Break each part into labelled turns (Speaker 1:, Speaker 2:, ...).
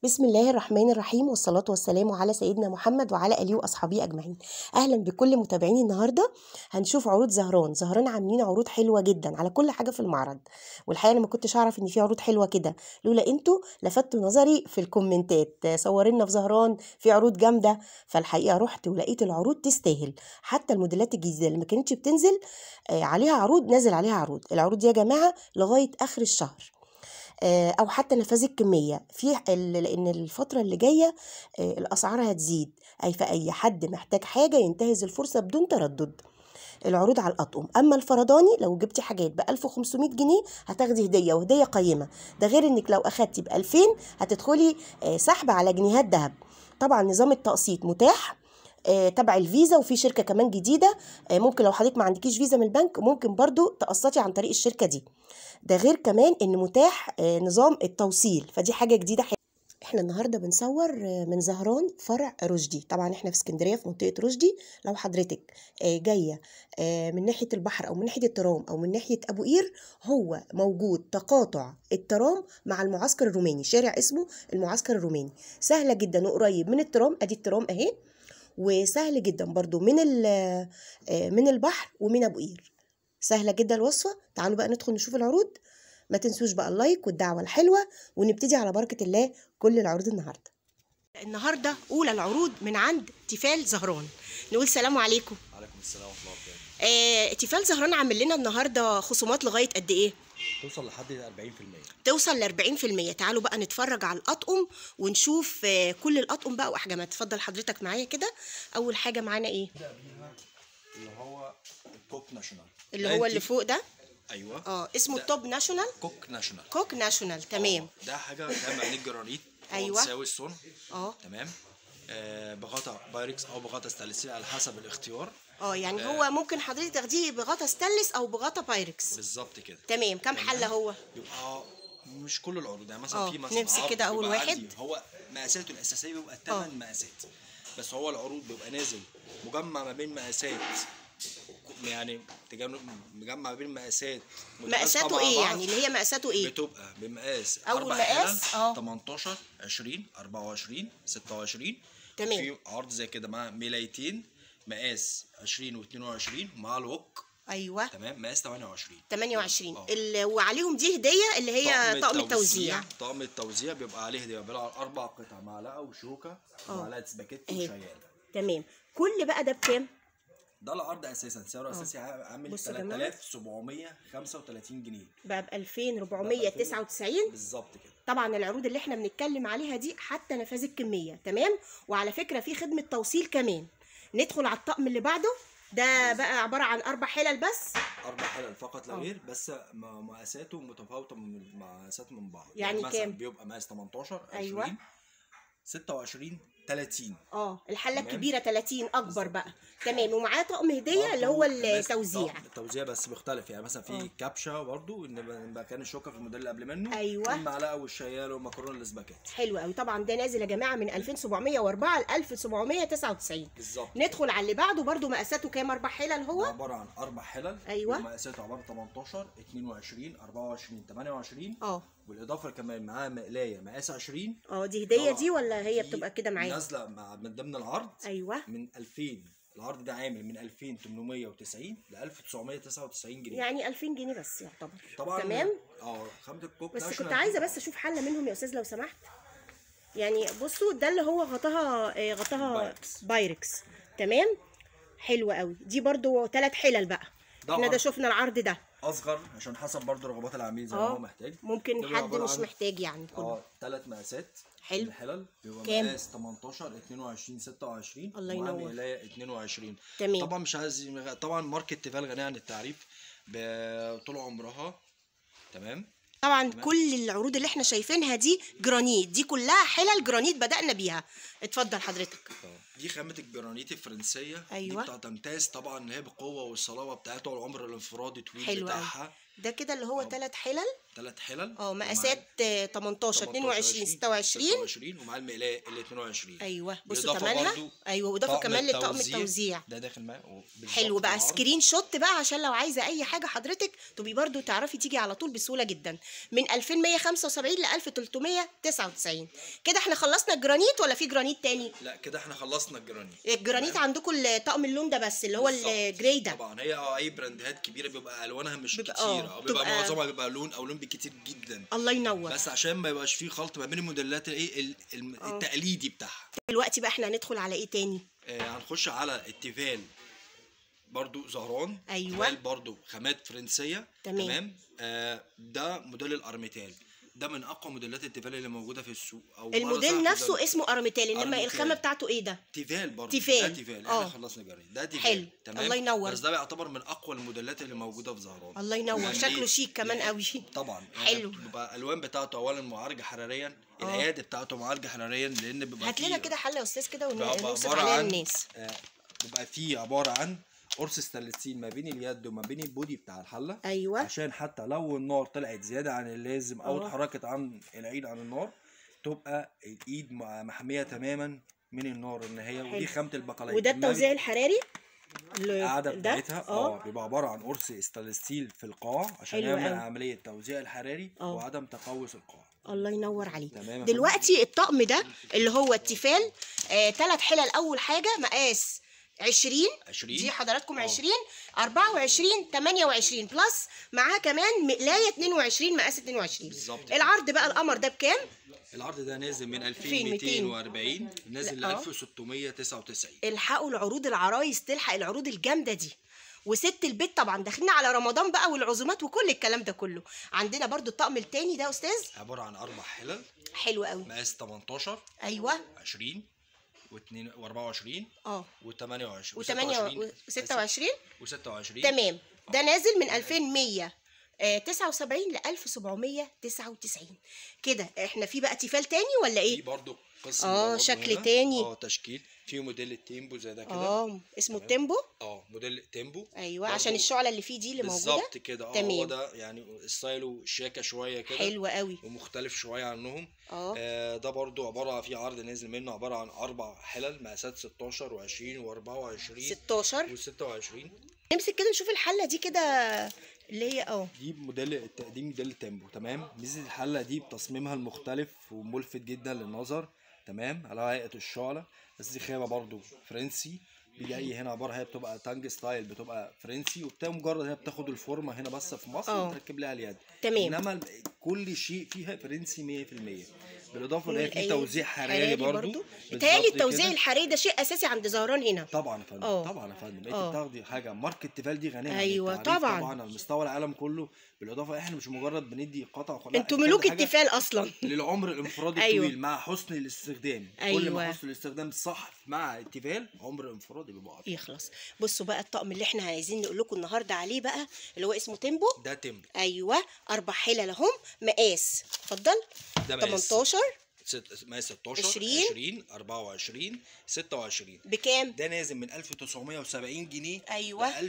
Speaker 1: بسم الله الرحمن الرحيم والصلاة والسلام على سيدنا محمد وعلى آله وأصحابه أجمعين أهلا بكل متابعيني النهاردة هنشوف عروض زهران زهران عاملين عروض حلوة جدا على كل حاجة في المعرض والحقيقة أنا ما كنتش أعرف إن في عروض حلوة كده لولا أنتوا لفتوا نظري في الكومنتات صورنا في زهران في عروض جامدة فالحقيقة رحت ولقيت العروض تستاهل حتى الموديلات الجديدة اللي ما كانتش بتنزل آه، عليها عروض نازل عليها عروض العروض دي يا جماعة لغاية آخر الشهر آه، او حتى نفاذ الكميه في ال- لان الفتره اللي جايه آه، الاسعار هتزيد اي فاي حد محتاج حاجه ينتهز الفرصه بدون تردد العروض على الاطقم اما الفرداني لو جبتي حاجات ب 1500 جنيه هتاخدي هديه وهديه قيمه ده غير انك لو اخدتي ب 2000 هتدخلي آه، سحب على جنيهات ذهب طبعا نظام التقسيط متاح آه، تبع الفيزا وفي شركه كمان جديده آه، ممكن لو حضرتك ما عندكيش فيزا من البنك ممكن برضو تقسطي عن طريق الشركه دي ده غير كمان ان متاح آه، نظام التوصيل فدي حاجه جديده حلوة. احنا النهارده بنصور آه، من زهران فرع رشدي طبعا احنا في اسكندريه في منطقه رشدي لو حضرتك آه، جايه آه، من ناحيه البحر او من ناحيه الترام او من ناحيه ابو قير هو موجود تقاطع الترام مع المعسكر الروماني شارع اسمه المعسكر الروماني سهله جدا وقريب من الترام ادي الترام اهي وسهل جدا برضو من ال- آه، من البحر ومن ابو قير سهله جدا الوصفه تعالوا بقى ندخل نشوف العروض ما تنسوش بقى اللايك والدعوه الحلوه ونبتدي على بركه الله كل العروض النهارده النهارده اولى العروض من عند تيفال زهران نقول سلام عليكم
Speaker 2: عليكم السلام ورحمه الله وبركاته
Speaker 1: آه تيفال زهران عامل لنا النهارده خصومات لغايه قد ايه
Speaker 2: توصل لحد 40%
Speaker 1: توصل ل 40% تعالوا بقى نتفرج على الاطقم ونشوف آه كل الاطقم بقى واحجامها اتفضل حضرتك معايا كده اول حاجه معانا ايه
Speaker 2: اللي هو الكوك ناشونال
Speaker 1: اللي هو اللي
Speaker 2: أنتي-
Speaker 1: فوق ده
Speaker 2: ايوه
Speaker 1: اه اسمه
Speaker 2: ده
Speaker 1: التوب ناشونال
Speaker 2: كوك ناشونال
Speaker 1: كوك ناشونال تمام
Speaker 2: آه، ده حاجه ده معنيه جرانيت
Speaker 1: أيوة.
Speaker 2: تساوي الصنع
Speaker 1: اه
Speaker 2: تمام آه بغطا بايركس او بغطا ستانلس على حسب الاختيار
Speaker 1: اه يعني هو ممكن حضرتك تاخديه بغطا ستانلس او بغطا بايركس
Speaker 2: بالظبط كده
Speaker 1: تمام كام حله هو
Speaker 2: يبقى مش كل العروض يعني مثلا
Speaker 1: آه،
Speaker 2: في مثلا
Speaker 1: نمسك
Speaker 2: عرض
Speaker 1: كده أول
Speaker 2: بيبقى
Speaker 1: واحد.
Speaker 2: عندي هو مقاساته الاساسيه بيبقى
Speaker 1: آه.
Speaker 2: 8 مقاسات بس هو العروض بيبقى نازل مجمع ما بين مقاسات يعني تجمع مجمع ما بين مقاسات متناسقة
Speaker 1: مقاساته
Speaker 2: مع
Speaker 1: ايه
Speaker 2: بعض.
Speaker 1: يعني اللي هي مقاساته ايه
Speaker 2: بتبقى بمقاس
Speaker 1: أول
Speaker 2: أربع
Speaker 1: مقاس،
Speaker 2: حلل،
Speaker 1: آه.
Speaker 2: 18 20 24 26
Speaker 1: تمام.
Speaker 2: في عرض زي كده مع ملايتين مقاس 20 و22 مع الوك
Speaker 1: ايوه
Speaker 2: تمام مقاس 28
Speaker 1: 28
Speaker 2: آه.
Speaker 1: ال... وعليهم دي هديه اللي هي طقم التوزيع
Speaker 2: طقم التوزيع بيبقى عليه هديه بيبقى اربع قطع معلقه وشوكه
Speaker 1: آه.
Speaker 2: ومعلقه سباكيتي
Speaker 1: أهي.
Speaker 2: وشيال
Speaker 1: تمام كل بقى ده بكام
Speaker 2: ده العرض اساسا سعره اساسي عامل
Speaker 1: بصوا يا جماعة.
Speaker 2: 3735 جنيه
Speaker 1: بقى ب 2499
Speaker 2: بالظبط كده
Speaker 1: طبعا العروض اللي احنا بنتكلم عليها دي حتى نفاذ الكميه تمام وعلى فكره في خدمه توصيل كمان ندخل على الطقم اللي بعده ده بقى عباره عن اربع حلل بس
Speaker 2: اربع حلل فقط لا
Speaker 1: آه.
Speaker 2: غير بس م- مقاساته متفاوته من مقاسات من بعض
Speaker 1: يعني
Speaker 2: مثلا
Speaker 1: كام؟
Speaker 2: بيبقى مقاس 18 20
Speaker 1: أيوة.
Speaker 2: 26 30
Speaker 1: اه الحله
Speaker 2: تمام.
Speaker 1: الكبيره 30 اكبر بقى تمام ومعاه طقم هديه
Speaker 2: برضو
Speaker 1: اللي هو
Speaker 2: مقاس
Speaker 1: التوزيع
Speaker 2: طقم التوزيع بس بيختلف يعني مثلا في
Speaker 1: آه.
Speaker 2: كابشه برضو ان مكان الشوكه في الموديل اللي قبل منه
Speaker 1: أيوة.
Speaker 2: المعلقه والشيال والمكرونه الاسباجيتي
Speaker 1: حلو قوي طبعا ده نازل يا جماعه من 2704 ل 1799
Speaker 2: بالظبط
Speaker 1: ندخل على اللي بعده برضو مقاساته كام اربع حلل
Speaker 2: ده
Speaker 1: هو
Speaker 2: عباره عن اربع حلل
Speaker 1: أيوة.
Speaker 2: مقاساته عباره 18 22 24 28
Speaker 1: اه
Speaker 2: بالاضافه كمان معاه مقلايه مقاس 20
Speaker 1: اه دي هديه
Speaker 2: طبعا
Speaker 1: دي ولا هي
Speaker 2: دي
Speaker 1: بتبقى كده معايا
Speaker 2: نازله مع من ضمن العرض
Speaker 1: ايوه
Speaker 2: من 2000 العرض ده عامل من 2890 ل 1999 جنيه
Speaker 1: يعني 2000 جنيه بس يعتبر
Speaker 2: طبعا
Speaker 1: تمام
Speaker 2: اه خامه الكوك
Speaker 1: بس
Speaker 2: ناشونال
Speaker 1: كنت عايزه بس اشوف حله منهم يا استاذ لو سمحت يعني بصوا ده اللي هو غطاها آه، غطاها
Speaker 2: بايركس.
Speaker 1: بايركس تمام حلوه قوي دي برضو ثلاث حلل بقى
Speaker 2: ده
Speaker 1: احنا ده
Speaker 2: عرض.
Speaker 1: شفنا العرض ده
Speaker 2: اصغر عشان حسب برضو رغبات العميل زي ما
Speaker 1: اه
Speaker 2: هو محتاج
Speaker 1: ممكن
Speaker 2: بيبقى
Speaker 1: حد
Speaker 2: عبارة
Speaker 1: مش
Speaker 2: عن-
Speaker 1: محتاج يعني كله
Speaker 2: اه ثلاث مقاسات
Speaker 1: حلو.
Speaker 2: الحلل بيبقى
Speaker 1: كام؟
Speaker 2: مقاس 18 22 26
Speaker 1: الله
Speaker 2: ومعاه
Speaker 1: ينور.
Speaker 2: مقلايه 22
Speaker 1: تمام.
Speaker 2: طبعا مش عايز طبعا ماركه تيفال غنيه عن التعريف ب- طول عمرها تمام
Speaker 1: طبعا كل العروض اللي احنا شايفينها دي جرانيت دي كلها حلل جرانيت بدأنا بيها اتفضل حضرتك
Speaker 2: اه دي خامة الجرانيت الفرنسية
Speaker 1: أيوة.
Speaker 2: دي بتمتاز طبعا ان هي بالقوة والصلابة بتاعتها والعمر الانفرادي طويل
Speaker 1: حلو قوي
Speaker 2: بتاعها
Speaker 1: ده كده اللي هو ثلاث حلل
Speaker 2: ثلاث حلل
Speaker 1: اه مقاسات آه، 18 22 26
Speaker 2: 26 ومع المقلايه ال 22
Speaker 1: ايوه بصوا
Speaker 2: بالإضافة
Speaker 1: كمالها
Speaker 2: برضو
Speaker 1: ايوه واضافه
Speaker 2: طقم
Speaker 1: كمان لطقم التوزيع
Speaker 2: ده داخل معاه بالظبط
Speaker 1: حلو بقى
Speaker 2: بالعرض.
Speaker 1: سكرين شوت بقى عشان لو عايزه اي حاجه حضرتك تبقي برضو تعرفي تيجي على طول بسهوله جدا من 2175 ل 1399 كده احنا خلصنا الجرانيت ولا في جرانيت تاني
Speaker 2: لا كده احنا خلصنا الجرانيت
Speaker 1: الجرانيت عندكم الطقم اللون ده بس اللي هو
Speaker 2: بالظبط.
Speaker 1: الجراي ده
Speaker 2: طبعا هي اه اي براندات كبيره بيبقى الوانها مش
Speaker 1: بيبقى-
Speaker 2: كتير
Speaker 1: اه،
Speaker 2: او بيبقى
Speaker 1: بتبقى-
Speaker 2: معظمها بيبقى لون او لون بكتير جدا
Speaker 1: الله ينور
Speaker 2: بس عشان ما يبقاش فيه خلط ما بين الموديلات الايه ال- الم-
Speaker 1: اه.
Speaker 2: التقليدي بتاعها
Speaker 1: دلوقتي بقى احنا هندخل على ايه تاني
Speaker 2: آه هنخش على التيفال برضو زهران
Speaker 1: أيوة.
Speaker 2: تيفال برضو خامات فرنسيه
Speaker 1: تمام.
Speaker 2: تمام آه ده موديل الارميتال ده من اقوى موديلات التيفال اللي موجوده في السوق او مرة
Speaker 1: الموديل
Speaker 2: صح
Speaker 1: نفسه
Speaker 2: ده
Speaker 1: اسمه ارميتال انما
Speaker 2: أرميتال.
Speaker 1: الخامه بتاعته ايه ده
Speaker 2: تيفال برضو
Speaker 1: تيفال.
Speaker 2: ده تيفال
Speaker 1: اه.
Speaker 2: احنا خلصنا جري ده تيفال
Speaker 1: حلو.
Speaker 2: تمام
Speaker 1: الله ينور.
Speaker 2: بس ده بيعتبر من اقوى الموديلات اللي موجوده في زهران
Speaker 1: الله ينور
Speaker 2: يعني
Speaker 1: شكله
Speaker 2: ليه؟
Speaker 1: شيك كمان
Speaker 2: ليه؟
Speaker 1: قوي
Speaker 2: طبعا
Speaker 1: حلو.
Speaker 2: بيبقى الالوان بتاعته اولا معالجه حراريا
Speaker 1: اه.
Speaker 2: الايادي بتاعته معالجه حراريا لان بيبقى
Speaker 1: هات لنا
Speaker 2: فيه-
Speaker 1: كده حله يا استاذ كده
Speaker 2: بيبقى
Speaker 1: ونوصف
Speaker 2: عباره
Speaker 1: عليها
Speaker 2: عن
Speaker 1: الناس
Speaker 2: آه، بيبقى فيه عباره عن قرص ستانلسين ما بين اليد وما بين البودي بتاع الحله
Speaker 1: ايوه
Speaker 2: عشان حتى لو النار طلعت زياده عن اللازم او
Speaker 1: اه.
Speaker 2: اتحركت عن العيد عن النار تبقى الايد مع- محميه تماما من النار ان هي ودي
Speaker 1: حلو.
Speaker 2: خامه البقلايط
Speaker 1: وده
Speaker 2: ما
Speaker 1: التوزيع الحراري اللي-
Speaker 2: القاعده
Speaker 1: ده
Speaker 2: بتاعتها اه بيبقى عباره عن قرص ستانلس ستيل في القاع عشان
Speaker 1: حلو
Speaker 2: يعمل
Speaker 1: أوي.
Speaker 2: عمليه توزيع الحراري
Speaker 1: اه.
Speaker 2: وعدم تقوس القاع
Speaker 1: الله ينور عليك
Speaker 2: تمام يا فندم.
Speaker 1: دلوقتي الطقم ده اللي هو التيفال آه، تلات حلل اول حاجه مقاس 20
Speaker 2: 20
Speaker 1: دي حضراتكم
Speaker 2: اه.
Speaker 1: 20 24 28 بلس معاه كمان مقلايه 22 مقاس 22
Speaker 2: بالظبط.
Speaker 1: العرض بقى القمر ده بكام
Speaker 2: العرض ده نازل من
Speaker 1: فين؟
Speaker 2: 2240 نازل ل
Speaker 1: لا، اه.
Speaker 2: 1699
Speaker 1: الحقوا العروض العرايس تلحق العروض الجامده دي وست البيت طبعا داخلين على رمضان بقى والعزومات وكل الكلام ده كله عندنا برضو الطقم التاني ده يا استاذ
Speaker 2: عباره عن اربع حلل
Speaker 1: حلو قوي
Speaker 2: مقاس 18
Speaker 1: ايوه
Speaker 2: 20 و2 و24
Speaker 1: اه
Speaker 2: و28
Speaker 1: و8 و26
Speaker 2: و26
Speaker 1: تمام ده نازل من 2179 ل 1799 كده احنا في بقى تيفال تاني ولا
Speaker 2: في
Speaker 1: ايه
Speaker 2: برضه قسم
Speaker 1: اه،
Speaker 2: برضه
Speaker 1: شكل
Speaker 2: هنا.
Speaker 1: تاني.
Speaker 2: اه تشكيل في موديل التيمبو زي ده كده
Speaker 1: اه اسمه
Speaker 2: تمام.
Speaker 1: التيمبو
Speaker 2: اه موديل تيمبو
Speaker 1: ايوه
Speaker 2: برضه
Speaker 1: عشان الشعله اللي فيه دي اللي موجوده
Speaker 2: بالظبط كده اه هو
Speaker 1: تمام.
Speaker 2: ده يعني ستايله شياكه شويه كده
Speaker 1: حلوه قوي
Speaker 2: ومختلف شويه عنهم
Speaker 1: اه
Speaker 2: آه ده برضو عباره في عرض نازل منه عباره عن اربع حلل مقاسات 16 و20 و24
Speaker 1: 16
Speaker 2: و26
Speaker 1: نمسك كده نشوف الحله دي كده اللي هي اه
Speaker 2: دي موديل الت- دي موديل التيمبو تمام ميزه الحله دي بتصميمها المختلف وملفت جدا للنظر تمام على هيئه الشعله بس دي خامه برضو فرنسي بيجي اي هنا عباره هي بتبقى تانج ستايل بتبقى فرنسي وبتبقى مجرد هي بتاخد الفورمه هنا بس في مصر
Speaker 1: اه.
Speaker 2: وتركب لها اليد
Speaker 1: تمام.
Speaker 2: انما ال- كل شيء فيها فرنسي 100% بالاضافه ان هي في
Speaker 1: والأيادي
Speaker 2: توزيع حراري برضو
Speaker 1: بيتهيألي
Speaker 2: بالظبط
Speaker 1: التوزيع
Speaker 2: كده.
Speaker 1: الحراري ده شيء اساسي عند زهران هنا
Speaker 2: طبعا يا فندم
Speaker 1: اه.
Speaker 2: طبعا يا فندم انت
Speaker 1: اه.
Speaker 2: بتاخدي حاجه ماركه تيفال دي غنيه عن
Speaker 1: ايوه
Speaker 2: التعريف
Speaker 1: طبعا.
Speaker 2: طبعا على مستوى العالم كله بالاضافه احنا مش مجرد بندي قطع وخلاص
Speaker 1: انتوا
Speaker 2: لا،
Speaker 1: ملوك
Speaker 2: بتاخدي حاجة
Speaker 1: التيفال اصلا
Speaker 2: للعمر الانفرادي
Speaker 1: أيوة.
Speaker 2: الطويل مع حسن الاستخدام كل
Speaker 1: أيوة.
Speaker 2: ما حسن الاستخدام صح مع التيفال عمر انفرادي بيبقى اطول
Speaker 1: يخلص بصوا بقى الطقم اللي احنا عايزين نقول لكم النهارده عليه بقى اللي هو اسمه تيمبو
Speaker 2: ده تيمبو
Speaker 1: ايوه اربع حلل اهم مقاس اتفضل
Speaker 2: ده مقاس
Speaker 1: 18
Speaker 2: ست- مقاس 16
Speaker 1: 20.
Speaker 2: 20 24 26
Speaker 1: بكام
Speaker 2: ده نازل من 1970 جنيه
Speaker 1: أيوة.
Speaker 2: ل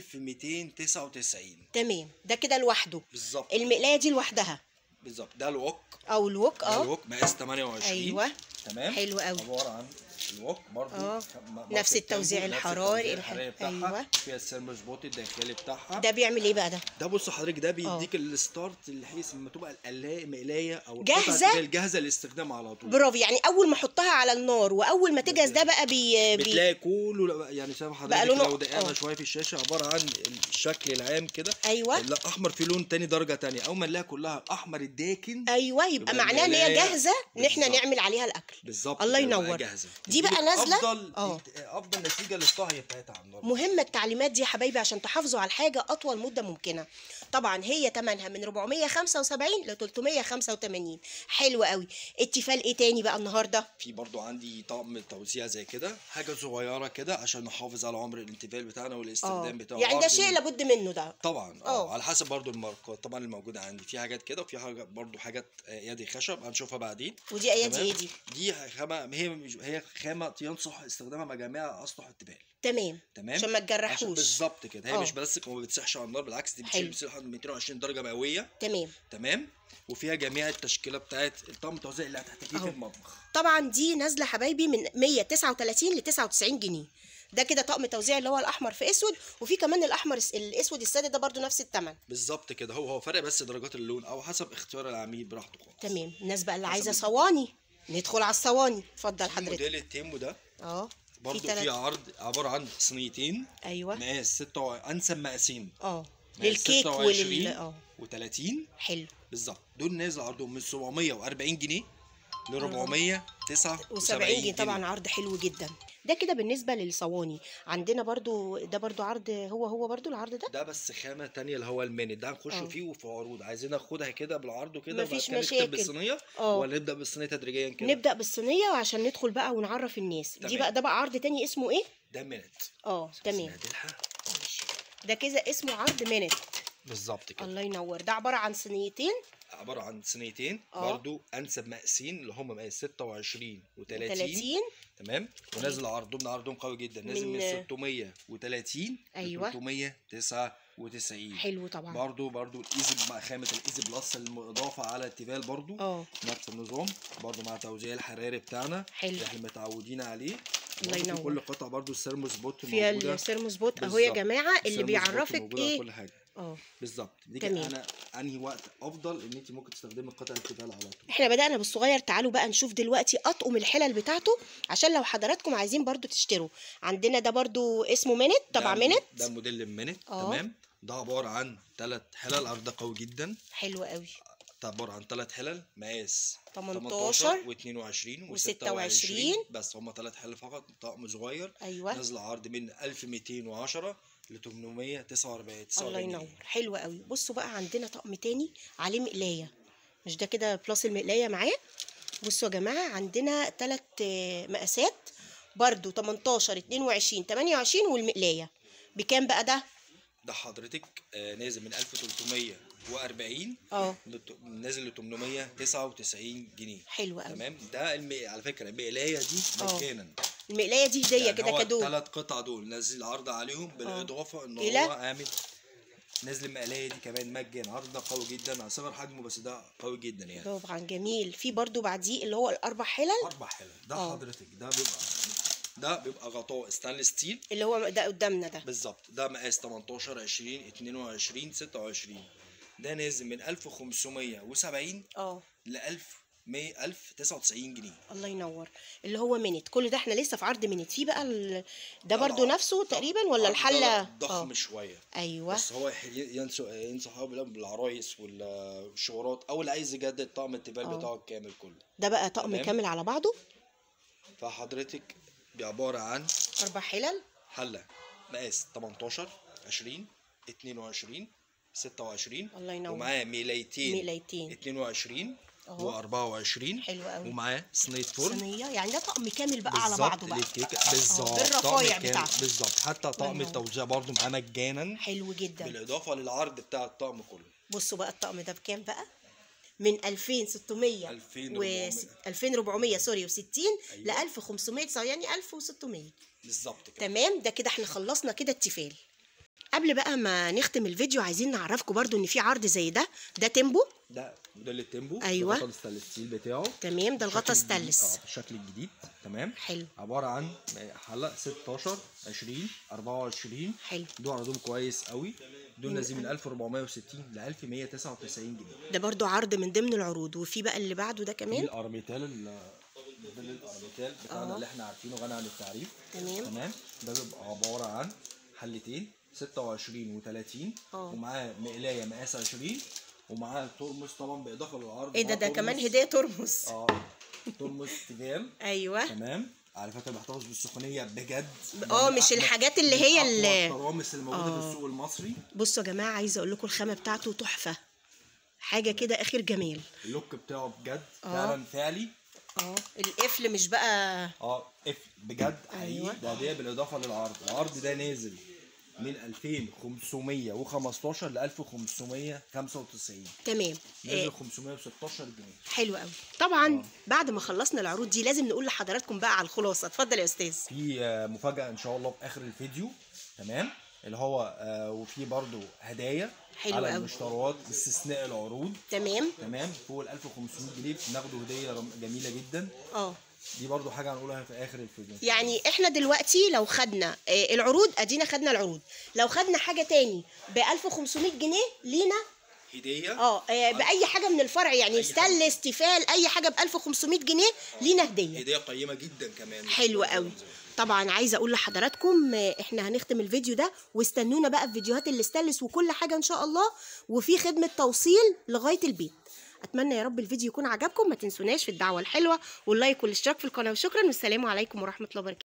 Speaker 2: 1299
Speaker 1: تمام ده كده لوحده
Speaker 2: بالظبط
Speaker 1: المقلايه دي لوحدها
Speaker 2: بالظبط ده الوك
Speaker 1: او الوك
Speaker 2: ده
Speaker 1: اه
Speaker 2: الوك مقاس 28
Speaker 1: ايوه
Speaker 2: تمام
Speaker 1: حلو قوي.
Speaker 2: عباره عن الوك برضو
Speaker 1: اه.
Speaker 2: م- ماركة
Speaker 1: نفس التوزيع
Speaker 2: تيمبو، نفس
Speaker 1: الحراري
Speaker 2: التوزيع
Speaker 1: الح-
Speaker 2: الحراري بتاعها
Speaker 1: أيوة.
Speaker 2: فيها السيرمو سبوت الداخلي بتاعها
Speaker 1: ده بيعمل ايه بقى ده
Speaker 2: ده بص حضرتك ده بيديك الستارت بحيث لما تبقى القلايه مقلايه او القطعة
Speaker 1: جاهزة؟
Speaker 2: تبقى جاهزه للاستخدام على طول
Speaker 1: برافو يعني اول ما احطها على النار واول ما تجهز ده بقى بي, بي
Speaker 2: بتلاقي كله يعني شايف حضرتك
Speaker 1: لونه-
Speaker 2: لو دققنا
Speaker 1: اه.
Speaker 2: شويه في الشاشه عباره عن الشكل العام كده
Speaker 1: ايوه
Speaker 2: الاحمر في لون تاني درجه تانية اول ما نلاقي كلها الاحمر الداكن
Speaker 1: ايوه يبقى
Speaker 2: يبقى
Speaker 1: معناه ان هي
Speaker 2: المقلاية
Speaker 1: جاهزه ان احنا
Speaker 2: بالظبط.
Speaker 1: نعمل عليها الاكل
Speaker 2: بالظبط
Speaker 1: الله
Speaker 2: كده بقى
Speaker 1: ينور.
Speaker 2: جاهزه
Speaker 1: دي بقى
Speaker 2: تديلك
Speaker 1: نازلة؟
Speaker 2: افضل
Speaker 1: اه.
Speaker 2: افضل نتيجه للطهي بتاعتها على النار
Speaker 1: مهمة التعليمات دي يا حبايبي عشان تحافظوا على الحاجة أطول مدة ممكنة طبعا هي تمنها من 475 ل 385 حلو قوي التيفال ايه تاني بقى النهارده
Speaker 2: في برضو عندي طقم توزيع زي كده حاجه صغيره كده عشان نحافظ على عمر الانتفال بتاعنا
Speaker 1: اه
Speaker 2: والاستخدام بتاعه
Speaker 1: يعني ده
Speaker 2: برضو
Speaker 1: شيء لابد منه ده
Speaker 2: طبعا
Speaker 1: اه.
Speaker 2: اه على حسب برضو الماركات طبعا الموجوده عندي في حاجات كده وفي حاجه برضو حاجات آه، يدي خشب هنشوفها بعدين
Speaker 1: ودي ايادي
Speaker 2: تمام؟
Speaker 1: ايه دي
Speaker 2: دي خامه هي مش هي خامه ينصح استخدامها مع جميع اسطح التيفال
Speaker 1: تمام
Speaker 2: تمام
Speaker 1: عشان ما
Speaker 2: عشان
Speaker 1: تجرحوش
Speaker 2: بالظبط كده هي
Speaker 1: آه.
Speaker 2: مش بلاستيك وما بتسيحش على النار بالعكس دي
Speaker 1: حلو.
Speaker 2: بتشيل بتسيح لحد 220 درجه مئويه
Speaker 1: تمام
Speaker 2: تمام وفيها جميع التشكيله بتاعت الطقم التوزيع اللي هتحتاجيه
Speaker 1: أهو.
Speaker 2: في المطبخ
Speaker 1: طبعا دي نازله حبايبي من 139 ل 99 جنيه ده كده طقم توزيع اللي هو الاحمر في اسود وفي كمان الاحمر الس- الاسود الساده ده برضو نفس الثمن
Speaker 2: بالظبط كده هو هو فرق بس درجات اللون او حسب اختيار العميل براحته خالص
Speaker 1: تمام الناس بقى اللي
Speaker 2: حسب
Speaker 1: عايزه
Speaker 2: ال-
Speaker 1: صواني ندخل على الصواني اتفضل حضرتك
Speaker 2: موديل التيمو ده
Speaker 1: اه
Speaker 2: برضه
Speaker 1: تلات-
Speaker 2: في عرض عباره عن صينيتين
Speaker 1: ايوه
Speaker 2: مقاس 6 و... انسب مقاسين
Speaker 1: اه
Speaker 2: مقاس
Speaker 1: للكيك
Speaker 2: 26
Speaker 1: ولل اه
Speaker 2: و30
Speaker 1: حلو
Speaker 2: بالظبط دول نازل عرضهم من 740 جنيه ل 479
Speaker 1: و70 جنيه طبعا عرض حلو جدا ده كده بالنسبه للصواني عندنا برضو ده برضو عرض هو هو برضو العرض ده
Speaker 2: ده بس خامه تانية اللي هو المينت ده هنخش
Speaker 1: اه.
Speaker 2: فيه وفي عروض عايزين ناخدها كده بالعرض وكده وبعد
Speaker 1: مفيش
Speaker 2: كده نكتب
Speaker 1: مشاكل.
Speaker 2: بالصينيه
Speaker 1: اه.
Speaker 2: ولا نبدا بالصينيه تدريجيا كده
Speaker 1: نبدا بالصينيه وعشان ندخل بقى ونعرف الناس دي
Speaker 2: تمام.
Speaker 1: بقى ده بقى عرض تاني اسمه ايه
Speaker 2: ده مينت
Speaker 1: اه تمام
Speaker 2: نعدلها.
Speaker 1: ده كده اسمه عرض مينت
Speaker 2: بالظبط كده
Speaker 1: الله ينور ده عباره عن صينيتين
Speaker 2: عباره عن صينيتين
Speaker 1: اه.
Speaker 2: برضو انسب مقاسين اللي هم مقاس 26 و30
Speaker 1: 30
Speaker 2: تمام ونازل عرضهم عرضهم قوي جدا نازل
Speaker 1: من-
Speaker 2: من 630
Speaker 1: أيوة.
Speaker 2: ل 399
Speaker 1: حلو طبعا
Speaker 2: برضو برضو الايزي مع خامه الايزي بلس الاضافه على التيفال برضو
Speaker 1: اه
Speaker 2: نفس النظام برضو مع توزيع الحراري بتاعنا
Speaker 1: حلو.
Speaker 2: اللي احنا متعودين عليه
Speaker 1: الله
Speaker 2: برضو في
Speaker 1: ينور.
Speaker 2: كل قطعه برضو السيرموس بوت
Speaker 1: فيها
Speaker 2: موجوده
Speaker 1: السيرموس بوت اهو يا
Speaker 2: بالظبط.
Speaker 1: جماعه اللي
Speaker 2: السيرموس بوت
Speaker 1: بيعرفك
Speaker 2: موجودة على
Speaker 1: ايه
Speaker 2: كل حاجه
Speaker 1: اه
Speaker 2: بالظبط دي
Speaker 1: تمام.
Speaker 2: كده انا انهي وقت افضل ان انت ممكن تستخدمي قطع التيفال على طول
Speaker 1: احنا بدأنا بالصغير تعالوا بقى نشوف دلوقتي اطقم الحلل بتاعته عشان لو حضراتكم عايزين برضو تشتروا عندنا ده برضو اسمه مينت طبعا
Speaker 2: ده-
Speaker 1: مينت
Speaker 2: ده موديل المينت
Speaker 1: اه.
Speaker 2: تمام ده عباره عن ثلاث حلل عرض قوي جدا
Speaker 1: حلو قوي
Speaker 2: ده عباره عن ثلاث حلل مقاس
Speaker 1: 18
Speaker 2: و22
Speaker 1: و26
Speaker 2: بس هم ثلاث حلل فقط طقم صغير
Speaker 1: ايوه
Speaker 2: نازل عرض من 1210 ل 849
Speaker 1: الله
Speaker 2: 49
Speaker 1: ينور
Speaker 2: جنيه.
Speaker 1: حلو قوي بصوا بقى عندنا طقم تاني عليه مقلايه مش ده كده بلس المقلايه معاه بصوا يا جماعه عندنا ثلاث مقاسات برضو 18 22 28 والمقلايه بكام بقى ده
Speaker 2: ده حضرتك آه، نازل من 1340
Speaker 1: اه
Speaker 2: لت- نازل ل 899 جنيه
Speaker 1: حلو قوي
Speaker 2: تمام ده الم... على فكره المقلايه دي
Speaker 1: اه.
Speaker 2: مجانا
Speaker 1: المقلايه دي هديه كده كادو
Speaker 2: الثلاث قطع دول نزل عرض عليهم بالاضافه ان
Speaker 1: إلى؟
Speaker 2: هو عامل نازل المقلايه دي كمان مجانا عرض ده قوي جدا على صغر حجمه بس ده قوي جدا يعني
Speaker 1: طبعا جميل في برضو بعديه اللي هو الاربع حلل
Speaker 2: اربع حلل ده
Speaker 1: اه.
Speaker 2: حضرتك ده بيبقى ده بيبقى غطاء ستانلس ستيل
Speaker 1: اللي هو ده قدامنا ده
Speaker 2: بالظبط ده مقاس 18 20 22 26 ده نازل من 1570
Speaker 1: اه
Speaker 2: ل 1100 1099 جنيه
Speaker 1: الله ينور اللي هو مينت كل ده احنا لسه في عرض مينت في بقى ال... ده برضو
Speaker 2: العرض-
Speaker 1: نفسه تقريبا ولا
Speaker 2: العرض
Speaker 1: الحله
Speaker 2: ده ضخم
Speaker 1: اه
Speaker 2: شويه
Speaker 1: ايوه
Speaker 2: بس هو يح- ينصح ينصح هو بالله بالعرايس والشورات او اللي عايز يجدد طقم التيفال
Speaker 1: اه.
Speaker 2: بتاعه الكامل كله
Speaker 1: ده بقى طقم
Speaker 2: تمام.
Speaker 1: كامل على بعضه
Speaker 2: فحضرتك عباره عن
Speaker 1: اربع حلل
Speaker 2: حله مقاس 18 20 22 26
Speaker 1: الله ينور.
Speaker 2: ومعاه ميلايتين
Speaker 1: ميلايتين.
Speaker 2: 22
Speaker 1: اهو.
Speaker 2: و24
Speaker 1: حلو قوي.
Speaker 2: ومعاه صينيه فرن
Speaker 1: صينيه يعني ده طقم كامل بقى على
Speaker 2: بالظبط
Speaker 1: بعضه بقى
Speaker 2: للكيكه بالظبط
Speaker 1: بالرفايع
Speaker 2: طقم كامل.
Speaker 1: بتاعته.
Speaker 2: بالظبط حتى طقم
Speaker 1: ينور.
Speaker 2: التوزيع برضو معاه مجانا
Speaker 1: حلو جدا
Speaker 2: بالاضافه للعرض بتاع الطقم كله
Speaker 1: بصوا بقى الطقم ده بكام بقى من 2600
Speaker 2: 2400.
Speaker 1: و 2400 سوري و60 ل
Speaker 2: أيوة.
Speaker 1: 1500 يعني 1600
Speaker 2: بالظبط كده
Speaker 1: تمام ده كده احنا خلصنا كده التيفال قبل بقى ما نختم الفيديو عايزين نعرفكم برضو ان في عرض زي ده ده تيمبو
Speaker 2: ده موديل التيمبو
Speaker 1: أيوة.
Speaker 2: الغطا الستانلس ستيل بتاعه
Speaker 1: تمام ده الغطا
Speaker 2: الشكل الجديد-
Speaker 1: ستانلس
Speaker 2: اه الشكل الجديد تمام
Speaker 1: حلو
Speaker 2: عباره عن حلقه 16 20 24
Speaker 1: حلو
Speaker 2: دول عرضهم كويس قوي دول نازلين من 1460 ل 1199 جنيه
Speaker 1: ده برضو عرض من ضمن العروض وفي بقى اللي بعده ده
Speaker 2: دي
Speaker 1: كمان
Speaker 2: الارميتال ال- موديل الارميتال بتاعنا
Speaker 1: اه.
Speaker 2: اللي احنا عارفينه غني عن التعريف
Speaker 1: تمام.
Speaker 2: تمام ده بيبقى عباره عن حلتين 26 و30
Speaker 1: اه.
Speaker 2: ومعاه مقلايه مقاس 20 ومعاه ترمس طبعا بالاضافه للعرض
Speaker 1: ايه ده
Speaker 2: معاه
Speaker 1: ده كمان
Speaker 2: ترمس.
Speaker 1: هديه ترمس
Speaker 2: اه ترمس تيفال
Speaker 1: ايوه
Speaker 2: تمام على فكره بيحتفظ بالسخونيه بجد
Speaker 1: اه
Speaker 2: من
Speaker 1: مش
Speaker 2: أ- من
Speaker 1: الحاجات اللي هي
Speaker 2: أقوى
Speaker 1: اللي-
Speaker 2: الترامس اللي موجوده في
Speaker 1: اه.
Speaker 2: السوق المصري
Speaker 1: بصوا يا جماعه عايزه اقول لكم الخامه بتاعته تحفه حاجه كده اخر جمال
Speaker 2: اللوك بتاعه بجد
Speaker 1: اه.
Speaker 2: فعلا فعلي
Speaker 1: اه القفل مش بقى
Speaker 2: اه اف بجد حقيقي
Speaker 1: أيوة.
Speaker 2: ده هديه بالاضافه للعرض العرض ده نازل من 2515 ل 1595
Speaker 1: تمام آه،
Speaker 2: نزل 516 جنيه
Speaker 1: حلو قوي طبعا
Speaker 2: آه.
Speaker 1: بعد ما خلصنا العروض دي لازم نقول لحضراتكم بقى على الخلاصه اتفضل يا استاذ
Speaker 2: في آه، مفاجأة إن شاء الله في آخر الفيديو تمام اللي هو آه، وفي برضو هدايا
Speaker 1: حلو
Speaker 2: على
Speaker 1: أوي.
Speaker 2: المشتريات باستثناء العروض
Speaker 1: تمام
Speaker 2: تمام فوق ال 1500 جنيه بناخدوا هدية رم- جميلة جدا
Speaker 1: اه
Speaker 2: دي برضو حاجة هنقولها في آخر الفيديو
Speaker 1: يعني احنا دلوقتي لو خدنا آه، العروض ادينا خدنا العروض لو خدنا حاجه تاني ب 1500 جنيه لينا
Speaker 2: هدية
Speaker 1: اه آه، باي حاجه من الفرع يعني
Speaker 2: أي
Speaker 1: ستانلس تيفال اي حاجه ب 1500 جنيه لينا هديه
Speaker 2: هدية قيمة جدا كمان
Speaker 1: حلو قوي طبعا عايزه اقول لحضراتكم آه، احنا هنختم الفيديو ده واستنونا بقى في فيديوهات الاستانلس وكل حاجه ان شاء الله وفي خدمه توصيل لغايه البيت اتمنى يا رب الفيديو يكون عجبكم ما تنسوناش في الدعوه الحلوه واللايك والاشتراك في القناه وشكرا والسلام عليكم ورحمه الله وبركاته